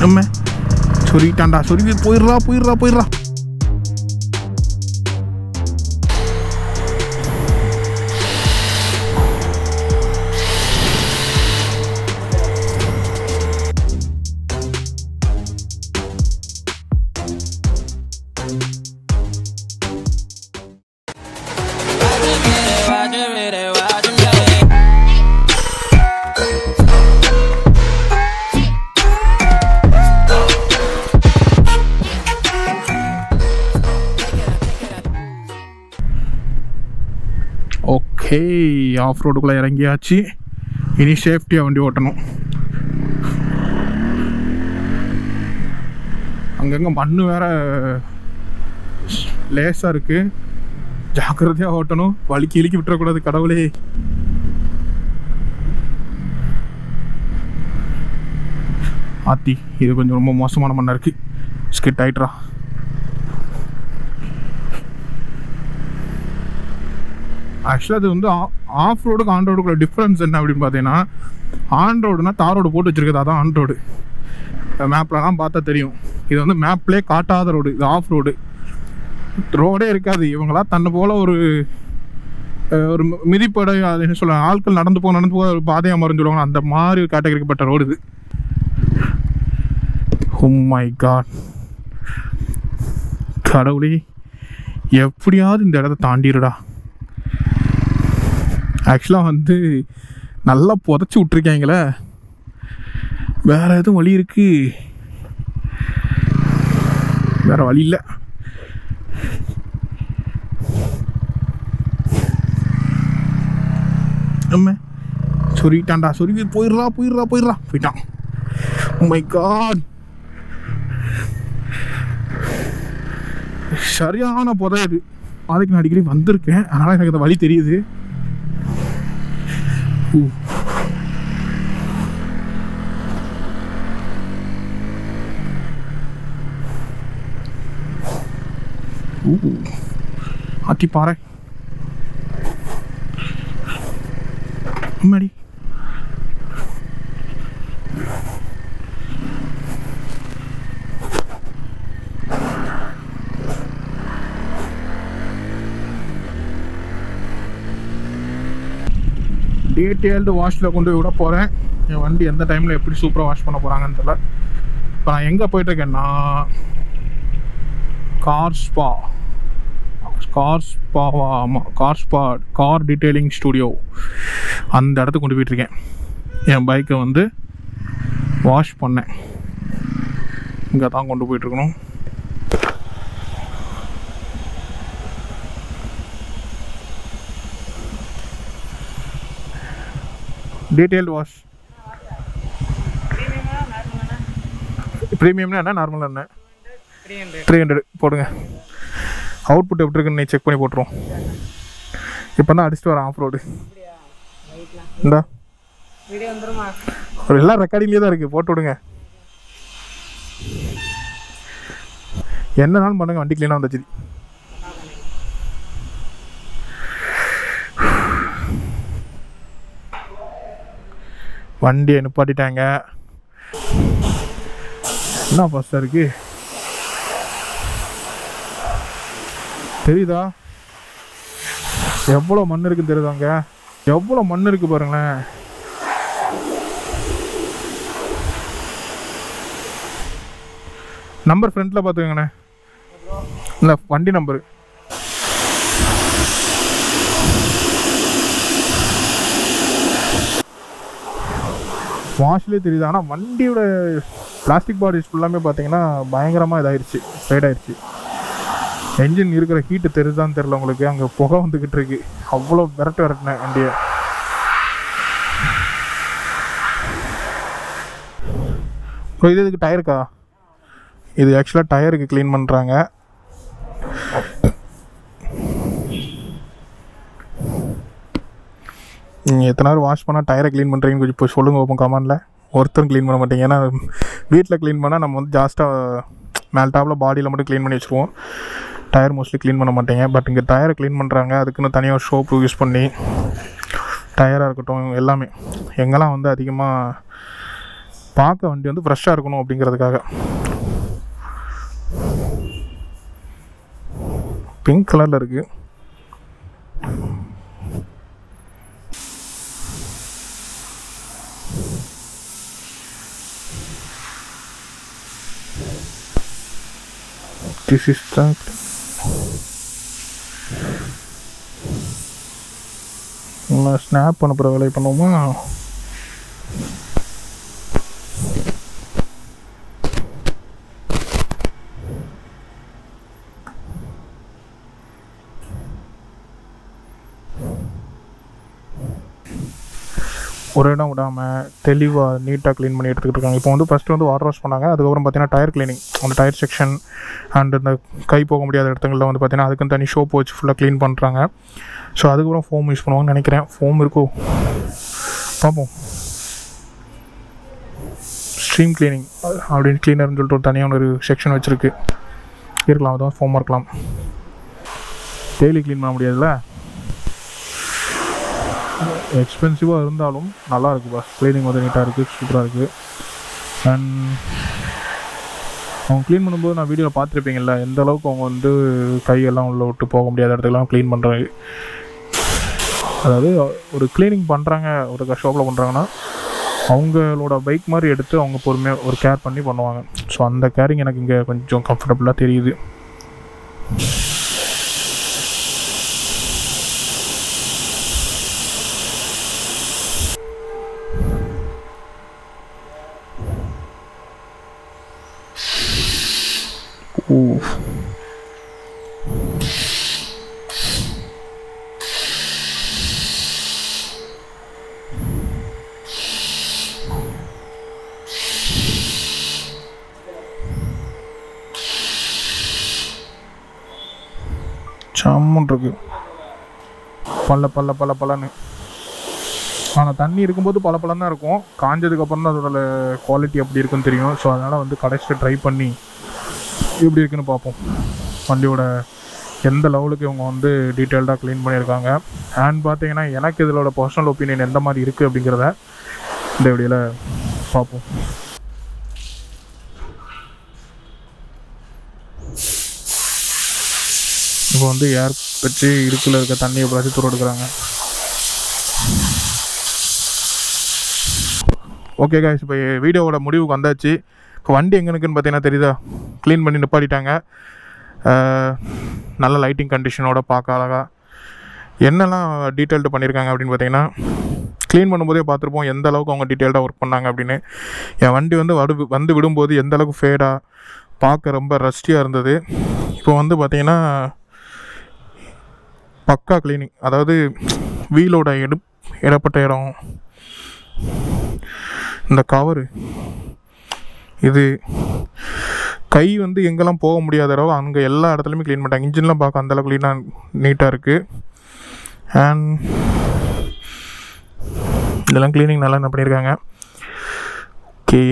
நம்ம சொல்லிட்டான்டா சொல்லி போயிடுறா போயிடுறா போயிடுறா ஓகே ஆஃப் ரோடுக்குள்ளே இறங்கியாச்சு இனி சேஃப்டியாக வண்டி ஓட்டணும் அங்கங்கே மண் வேற லேசாக இருக்குது ஜாக்கிரதையாக ஓட்டணும் வலிக்கு இழுக்கி விட்டுறக்கூடாது கடவுளே ஆத்தி இது கொஞ்சம் ரொம்ப மோசமான மண்ணாக இருக்குது ஸ்கிட் ஆயிட்ரா ஆக்சுவலாக அது வந்து ஆஃப் ரோடுக்கு ஆன் ரோடுக்குள்ள டிஃப்ரென்ஸ் என்ன அப்படின்னு பார்த்தீங்கன்னா ஆன் ரோடுனா தார் ரோடு போட்டு வச்சிருக்குது அதான் ஆன் ரோடு மேப்லலாம் பார்த்தா தெரியும் இது வந்து மேப்லேயே காட்டாத ரோடு இது ஆஃப் ரோடு ரோடே இருக்காது இவங்களா தன்னை போல் ஒரு அஹ், ஒரு மி- மிதிப்படை அது என்ன சொல்ல ஆட்கள் நடந்து போக நடந்து போக ஒரு பாதையாக மறைஞ்சு சொல்லுவாங்க அந்த மாதிரி கேட்டகரிக்கப்பட்ட ரோடு இது மை காட் கடவுளே எப்படியாவது இந்த இடத்த தாண்டிடுடா ஆக்சுவலாக வந்து நல்லா புதைச்சி விட்ருக்காங்களே வேற எதுவும் வழி இருக்கு வேற வழி இல்லை நம்ம சொல்லிட்டான்டா சொல்லி போயிடுறா போயிடுறா போயிடுறா போயிட்டான் மை காட் சரியான புதை இது அதுக்கு நான் அடிக்கடி வந்திருக்கேன் அதனால் எனக்கு அந்த வழி தெரியுது ஊ. ஊ. அத்தி பாறை அம்மாடி டீட்டெயில்டு வாஷில் கொண்டு போய் விட போகிறேன் என் வண்டி எந்த டைமில் எப்படி சூப்பராக வாஷ் பண்ண போகிறாங்கன்னு தெரியல இப்போ நான் எங்கே போயிட்டுருக்கேன்னா கார் ஸ்பா கார் ஸ்பாவா ஆமாம் car spa car detailing studio அந்த இடத்துக்கு கொண்டு போயிட்டுருக்கேன் என் பைக்கை வந்து வாஷ் பண்ணேன் இங்கே தான் கொண்டு போயிட்டுருக்கணும் டீட்டெயில்டு வாஷ் ப்ரீமியம்னா என்ன நார்மல் என்ன த்ரீ ஹண்ட்ரட் போடுங்க அவுட்புட் எப்படி இருக்குன்னு செக் பண்ணி போட்டுருவோம் இப்போ தான் அடிச்சுட்டு வரேன் ஆஃப் ரோடு இந்தா வீடியோ வந்துருமா ஒரு எல்லாம் ரெக்கார்டிங்லேயே தான் இருக்குது போட்டு விடுங்க என்னனாலும் பண்ணுங்க வண்டி க்ளீனாக வந்துச்சு வண்டியை நிப்பாட்டிட்டாங்க என்ன ஃபஸ்ட்டாக இருக்கு தெரியுதா எவ்வளோ மண் இருக்குன்னு தெரியுதாங்க எவ்வளோ மண் இருக்கு பாருங்களேன் நம்பர் ஃப்ரண்ட்டில் பார்த்துக்கங்கண்ணே இல்லை வண்டி நம்பரு வாஷ்லேயே தெரியுது ஆனால் வண்டியோட பிளாஸ்டிக் பாடிஸ் ஃபுல்லாமே பார்த்தீங்கன்னா பயங்கரமாக இதாயிருச்சு ஃபேட் ஆயிருச்சு என்ஜின் இருக்கிற ஹீட்டு தெரியுதான்னு தெரில உங்களுக்கு அங்கே புகை வந்துக்கிட்டு இருக்கு அவ்வளோ விரட்டு விரட்டினேன் வண்டியை ப்ரோ இது இதுக்கு டயருக்கா இது ஆக்சுவலாக டயருக்கு க்ளீன் பண்ணுறாங்க நீங்கள் எத்தனை நேரம் வாஷ் பண்ணால் டயரை க்ளீன் பண்ணுறீங்கன்னு கொஞ்சம் இப்போ சொல்லுங்கள் ஓப்பன் கமாண்டில் ஒருத்தரும் க்ளீன் பண்ண மாட்டீங்க ஏன்னா வீட்டில் க்ளீன் பண்ணால் நம்ம வந்து ஜாஸ்ட்டாக மேல் டாப்பில் பாடியில் மட்டும் க்ளீன் பண்ணி வச்சுருவோம் டயர் மோஸ்ட்லி க்ளீன் பண்ண மாட்டீங்க பட் இங்கே டயரை க்ளீன் பண்ணுறாங்க அதுக்குன்னு தனியாக ஷோப்பு யூஸ் பண்ணி டயராக இருக்கட்டும் எல்லாமே எங்கெல்லாம் வந்து அதிகமாக பார்க்க வண்டி வந்து ஃப்ரெஷ்ஷாக இருக்கணும் அப்படிங்கிறதுக்காக பிங்க் கலரில் இருக்குது This is the நம்ம ஸ்னாப் பண்ண போகிற வேலையை பண்ணுவோமா ஒரு இடம் விடாமல் தெளிவாக நீட்டாக க்ளீன் பண்ணி எடுத்துக்கிட்டு இருக்காங்க இப்போ வந்து ஃபஸ்ட்டு வந்து வாட்டர் வாஷ் பண்ணாங்க அதுக்கப்புறம் பார்த்தீங்கன்னா டயர் க்ளீனிங் அந்த டயர் செக்ஷன் அண்ட் இந்த கை போக முடியாத இடத்துங்களில் வந்து பார்த்தீங்கன்னா அதுக்குன்னு தனி ஷோப் வச்சு ஃபுல்லாக க்ளீன் பண்ணுறாங்க ஸோ அதுக்கப்புறம் ஃபோம் யூஸ் பண்ணுவாங்கன்னு நினைக்கிறேன் ஃபோம் இருக்கோ பார்ப்போம் ஸ்ட்ரீம் க்ளீனிங் அப்படின்னு க்ளீனர்னு சொல்லிட்டு ஒரு தனியான ஒரு செக்ஷன் வச்சுருக்கு இருக்கலாம் அதுவும் ஃபோமாக இருக்கலாம் டெய்லி க்ளீன் பண்ண முடியாதுல்ல எக்ஸ்பென்சிவாக இருந்தாலும் நல்லா இருக்குது பஸ் க்ளீனிங் வந்து நீட்டாக இருக்குது சூப்பராக இருக்குது அண்ட் அவங்க க்ளீன் பண்ணும்போது நான் வீடியோவில் பார்த்துருப்பீங்கல்ல எந்த அளவுக்கு அவங்க வந்து கையெல்லாம் உள்ள விட்டு போக முடியாத இடத்துக்குலாம் க்ளீன் பண்ணுறாங்க அதாவது ஒரு க்ளீனிங் பண்ணுறாங்க ஒரு ஷாப்பில் பண்ணுறாங்கன்னா அவங்களோட பைக் மாதிரி எடுத்து அவங்க பொறுமையாக ஒரு கேர் பண்ணி பண்ணுவாங்க ஸோ அந்த கேரிங் எனக்கு இங்கே கொஞ்சம் கம்ஃபர்டபுளாக தெரியுது Ooh. சம்மன் இருக்கு பல்ல பல்ல பல்ல பல்லன்னு ஆனால் தண்ணி இருக்கும்போது பல தான் இருக்கும் காஞ்சதுக்கப்புறம் தான் அதோட குவாலிட்டி எப்படி இருக்குன்னு தெரியும் ஸோ அதனால் வந்து கடைசியில் ட்ரை பண்ணி எப்படி இருக்குன்னு பார்ப்போம் வண்டியோட எந்த லெவலுக்கு இவங்க வந்து டீட்டெயில்டாக க்ளீன் பண்ணியிருக்காங்க அண்ட் பார்த்தீங்கன்னா எனக்கு இதோட பர்சனல் ஒப்பீனியன் எந்த மாதிரி இருக்குது அப்படிங்கிறத இந்த வீடியோவில் பார்ப்போம் இப்போ வந்து ஏர் வச்சு இடுக்கில் இருக்க தண்ணியை எப்படாச்சும் தூர எடுக்கிறாங்க ஓகே காய்ஸ் இப்போ வீடியோவோட முடிவுக்கு வந்தாச்சு இப்போ வண்டி எங்கே இருக்குன்னு பார்த்தீங்கன்னா தெரியுதா க்ளீன் பண்ணி நிப்பாட்டிட்டாங்க அஹ், நல்ல லைட்டிங் கண்டிஷனோட பார்க்க அழகாக என்னெல்லாம் டீட்டெயில்டு பண்ணியிருக்காங்க அப்படின்னு பார்த்தீங்கன்னா க்ளீன் பண்ணும்போதே பார்த்துருப்போம் எந்த அளவுக்கு அவங்க டீட்டெயில்டாக ஒர்க் பண்ணாங்க அப்படின்னு என் வண்டி வந்து வடு வந்து விடும்போது எந்த அளவுக்கு ஃபேடாக பார்க்க ரொம்ப ரஸ்டியாக இருந்தது இப்போ வந்து பார்த்தீங்கன்னா பக்கா க்ளீனிங் அதாவது வீலோட எடு இடப்பட்ட இடம் இந்த கவரு இது கை வந்து எங்கெல்லாம் போக முடியாத அளவு அங்கே எல்லா இடத்துலையுமே க்ளீன் பண்ணிட்டாங்க இன்ஜின்லாம் பார்க்க அந்தளவுக்கு க்ளீனாக நீட்டாக இருக்குது அண்ட் இதெல்லாம் க்ளீனிங் நல்லா என்ன பண்ணியிருக்காங்க ஓகே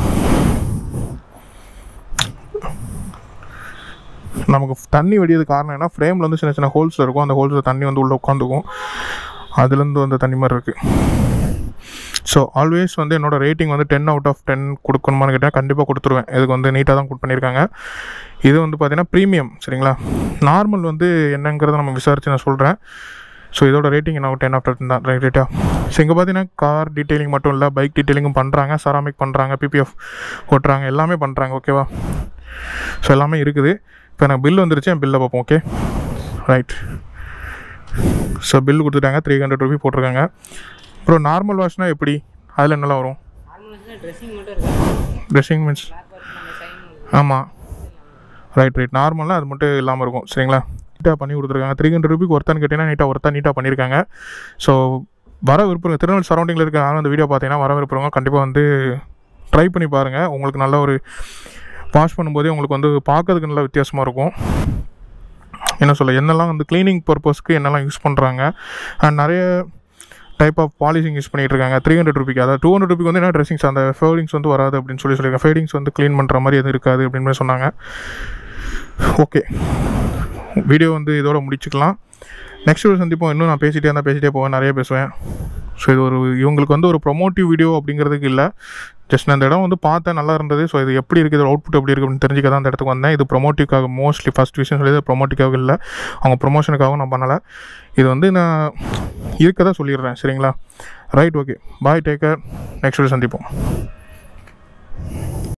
நமக்கு தண்ணி வெடியது காரணம் என்ன ஃப்ரேமில் வந்து சின்ன சின்ன ஹோல்ஸ் இருக்கும் அந்த ஹோல்ஸில் தண்ணி வந்து உள்ளே உட்காந்துக்கும் அதுலேருந்து வந்த தண்ணி மாதிரி இருக்குது ஸோ ஆல்வேஸ் வந்து என்னோடய ரேட்டிங் வந்து டென் அவுட் ஆஃப் டென் கொடுக்கணுமான்னு கேட்டால் கண்டிப்பாக கொடுத்துருவேன் இதுக்கு வந்து நீட்டாக தான் கொடுத்து பண்ணியிருக்காங்க இது வந்து பார்த்தீங்கன்னா ப்ரீமியம் சரிங்களா நார்மல் வந்து என்னங்கிறத நம்ம விசாரித்து நான் சொல்கிறேன் ஸோ இதோட ரேட்டிங் என்ன டென் ஆஃப் டென் தான் ரைட்டா ஸோ இங்கே பார்த்தீங்கன்னா கார் டீட்டெயிலிங் மட்டும் இல்லை பைக் டீட்டெயிலிங்கும் பண்ணுறாங்க செராமிக் பண்ணுறாங்க பிபிஎஃப் ஓட்டுறாங்க எல்லாமே பண்ணுறாங்க ஓகேவா ஸோ எல்லாமே இருக்குது இப்போ எனக்கு பில் வந்துருச்சு என் பில்லை பார்ப்போம் ஓகே ரைட் ஸோ பில் கொடுத்துட்டாங்க த்ரீ ஹண்ட்ரட் ருபி போட்டிருக்காங்க அப்புறம் நார்மல் வாஷ்னால் எப்படி அதில் என்னெல்லாம் வரும் நார்மல் ட்ரெஸ்ஸிங் மட்டும் இருக்கு ட்ரெஸ்ஸிங் மீன்ஸ் பிளாக் ஒர்க் அந்த ஷைன் ஆமாம் ரைட் ரைட் நார்மலாக அது மட்டும் இல்லாமல் இருக்கும் சரிங்களா நீட்டாக பண்ணி கொடுத்துருக்காங்க த்ரீ ஹண்ட்ரட் ருபிக்கு ஒருத்தான் கேட்டிங்கன்னா நீட்டாக ஒருத்தா நீட்டாக பண்ணியிருக்காங்க ஸோ வர விருப்பம் திருநெல்வேலி சரௌண்டிங்கில் இருக்க நானும் அந்த வீடியோ பார்த்தீங்கன்னா வர விருப்பவங்க கண்டிப்பாக வந்து ட்ரை பண்ணி பாருங்கள் உங்களுக்கு நல்ல ஒரு வாஷ் பண்ணும்போதே உங்களுக்கு வந்து பார்க்கறதுக்கு நல்ல வித்தியாசமாக இருக்கும் என்ன சொல்ல என்னெல்லாம் வந்து க்ளீனிங் பர்பஸ்க்கு என்னெல்லாம் யூஸ் பண்ணுறாங்க அண்ட் நிறைய டைப் ஆஃப் பாலிஷிங் யூஸ் பண்ணிட்டு இருக்காங்க த்ரீ ஹண்ட்ரட் ருபிக்கு அதாவது டூ ஹண்ட்ரட் ருபிக்கு வந்து என்ன ட்ரெஸ்ஸிங்ஸ் அந்த ஃபேடிங்ஸ் வந்து வராது அப்படின்னு சொல்லி சொல்லியிருக்காங்க ஃபேடிங்ஸ் வந்து க்ளீன் பண்ணுற மாதிரி எதுவும் இருக்காது அப்படின்னு மாதிரி சொன்னாங்க ஓகே வீடியோ வந்து இதோட முடிச்சுக்கலாம் நெக்ஸ்ட் வீடியோ சந்திப்போம் இன்னும் நான் பேசிகிட்டே இருந்தால் பேசிகிட்டே போவேன் நிறைய பேசுவேன் ஸோ இது ஒரு இவங்களுக்கு வந்து ஒரு ப்ரொமோட்டிவ் வீடியோ அப்படிங்கிறதுக்கு இல்லை ஜஸ்ட் நான் இந்த இடம் வந்து பார்த்தேன் நல்லா இருந்தது ஸோ இது எப்படி இருக்குது அவுட்புட் எப்படி இருக்குது அப்படின்னு தெரிஞ்சுக்க தான் அந்த இடத்துக்கு வந்தேன் இது ப்ரொமோட்டிவ்காக மோஸ்ட்லி ஃபஸ்ட் விஷயம் சொல்லி ப்ரொமோட்டிவ்காக இல்லை அவங்க ப்ரொமோஷனுக்காகவும் நான் பண்ணலை இது வந்து நான் இருக்கதா சொல்லிடுறேன் சரிங்களா right okay bye take care next video சந்திப்போம்